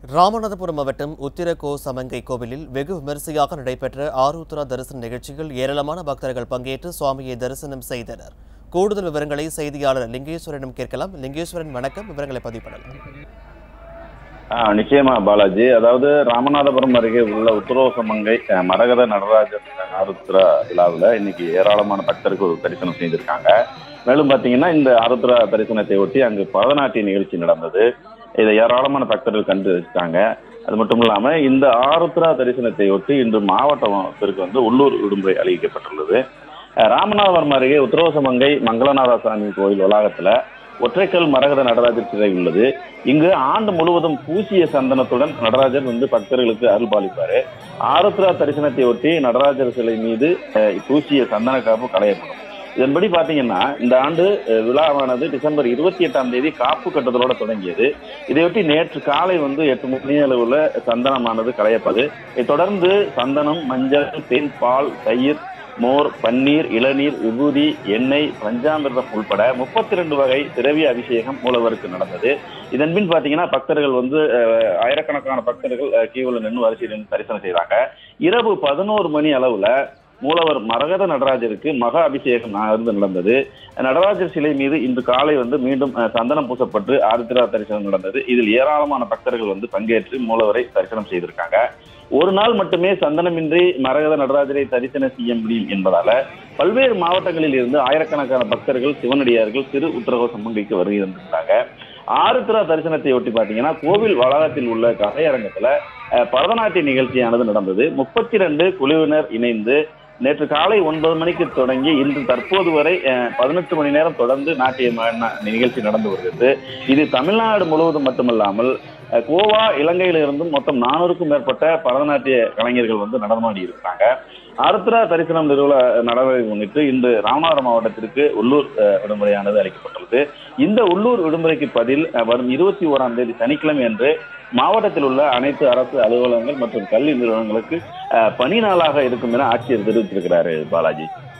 ராமநாதபுரம் மாவட்டம் உத்திரகோ சமங்கை கோவிலில் வெகு விமரிசையாக நடைபெற்ற ஆருத்ரா தரிசன நிகழ்ச்சியில் ஏராளமான பக்தர்கள் பங்கேற்று சுவாமியை தரிசனம் செய்தனர் கூடுதல் விவரங்களை செய்தியாளர் லிங்கேஸ்வரனிடம் கேட்கலாம் லிங்கேஸ்வரன் வணக்கம் விவரங்களை பதிவு பண்ணலாம் ஆ, நிச்சயமா பாலாஜி அதாவது ராமநாதபுரம் அருகே உள்ள உத்தரவசமங்கை அஹ், மரகத நடராஜர் ஆருத்ரா விழாவில் இன்னைக்கு ஏராளமான பக்தர்கள் தரிசனம் செய்திருக்காங்க மேலும் பார்த்தீங்கன்னா இந்த ஆருத்ரா தரிசனத்தை ஒட்டி அங்கு பரதநாட்டிய நிகழ்ச்சி நடந்தது இதை ஏராளமான பக்தர்கள் கண்டு ரசித்தாங்க அது மட்டும் இல்லாம இந்த ஆருத்ரா தரிசனத்தை ஒட்டி இன்று மாவட்டத்திற்கு வந்து உள்ளூர் விடுமுறை அறிவிக்கப்பட்டுள்ளது அஹ், ராமநாதபுரம் அருகே உத்தரவசமங்கை மங்களநாத சாமி கோயில் வளாகத்துல ஒற்றைக்கல் மரகத நடராஜர் சிலை உள்ளது இங்கு ஆண்டு முழுவதும் பூசிய சந்தனத்துடன் நடராஜர் வந்து பக்தர்களுக்கு அருள் பாலிப்பாரு ஆருத்ரா தரிசனத்தை ஒட்டி நடராஜர் சிலை மீது அஹ், பூசிய சந்தன காப்பு களையப்படும் இதன்படி பாத்தீங்கன்னா இந்த ஆண்டு அஹ், விழாவானது டிசம்பர் இருபத்தி எட்டாம் தேதி காப்பு கட்டுதலோட தொடங்கியது இதையொட்டி நேற்று காலை வந்து எட்டு மணி அளவுல சந்தனமானது களையப்பது இதைத் தொடர்ந்து சந்தனம் மஞ்சள் தேன் பால் தயிர் மோர் பன்னீர் இளநீர் விபூதி எண்ணெய் பஞ்சாமிர்தம் உள்பட முப்பத்தி ரெண்டு வகை திரவிய அபிஷேகம் மூலவருக்கு நடந்தது இதன் பின் பாத்தீங்கன்னா பக்தர்கள் வந்து அஹ், ஆயிரக்கணக்கான பக்தர்கள் அஹ், கியூவில் நின்று வரிசையில் நின்று தரிசனம் செய்தாங்க இரவு பதினோரு மணி அளவுல மூலவர் மரகத நடராஜருக்கு மகா அபிஷேகம் இருந்து நடந்தது நடராஜர் சிலை மீது இன்று காலை வந்து மீண்டும் அஹ், சந்தனம் பூசப்பட்டு ஆருத்ரா தரிசனம் நடந்தது இதில் ஏராளமான பக்தர்கள் வந்து பங்கேற்று மூலவரை தரிசனம் செய்திருக்காங்க ஒரு நாள் மட்டுமே சந்தனமின்றி மரகத நடராஜரை தரிசனம் செய்ய முடியும் என்பதால பல்வேறு மாவட்டங்களில் இருந்து ஆயிரக்கணக்கான பக்தர்கள் சிவனடியார்கள் திரு உத்தரகோ சம்மங்கைக்கு வருகை தந்திருந்தாங்க ஆருத்ரா தரிசனத்தை ஒட்டி பாத்தீங்கன்னா கோவில் வளாகத்தில் உள்ள கலையரங்கத்துல அஹ், பரதநாட்டிய நிகழ்ச்சியானது நடந்தது முப்பத்தி ரெண்டு குழுவினர் இணைந்து நேற்று காலை ஒன்பது மணிக்கு தொடங்கி இன்று தற்போது வரை பதினெட்டு மணி நேரம் தொடர்ந்து நாட்டிய ம- ந- நிகழ்ச்சி நடந்து வருகிறது இது தமிழ்நாடு முழுவதும் மட்டுமல்லாமல் அஹ், கோவா இலங்கையிலிருந்தும் மொத்தம் நானூறுக்கும் மேற்பட்ட பரதநாட்டிய கலைஞர்கள் வந்து நடனமாடி இருக்கிறாங்க ஆருத்ரா தரிசனம் நிறுவன நடவடிக்கை முன்னிட்டு இன்று ராமநாதபுரம் மாவட்டத்திற்கு உள்ளூர் அஹ், விடுமுறையானது அளிக்கப்பட்டுள்ளது இந்த உள்ளூர் விடுமுறைக்கு பதில் அஹ், வரும் இருபத்தி ஓராம் தேதி சனிக்கிழமை அன்று மாவட்டத்தில் உள்ள அனைத்து அரசு அலுவலகங்கள் மற்றும் கல்வி நிறுவனங்களுக்கு அஹ், பணி நாளாக இருக்கும் என ஆட்சியர் தெரிவித்திருக்கிறாரு பாலாஜி